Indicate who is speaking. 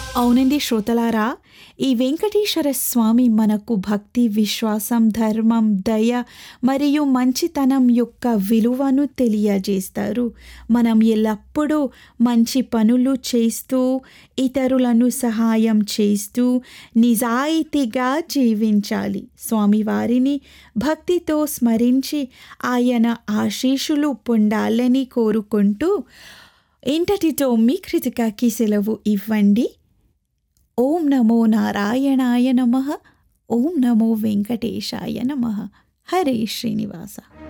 Speaker 1: అవునండి శ్రోతలారా ఈ వెంకటేశ్వర స్వామి మనకు భక్తి విశ్వాసం ధర్మం దయ మరియు మంచితనం యొక్క విలువను తెలియజేస్తారు మనం ఎల్లప్పుడూ మంచి పనులు చేస్తూ ఇతరులను సహాయం చేస్తూ నిజాయితీగా జీవించాలి స్వామివారిని భక్తితో స్మరించి ఆయన ఆశీస్సులు పొందాలని కోరుకుంటూ ఇంతటితో మీ కృతికకి సెలవు ఇవ్వండి ఓం నమో నారాయణాయ నమ ఓం నమో వెంకటేశాయ నమ హరే శ్రీనివాస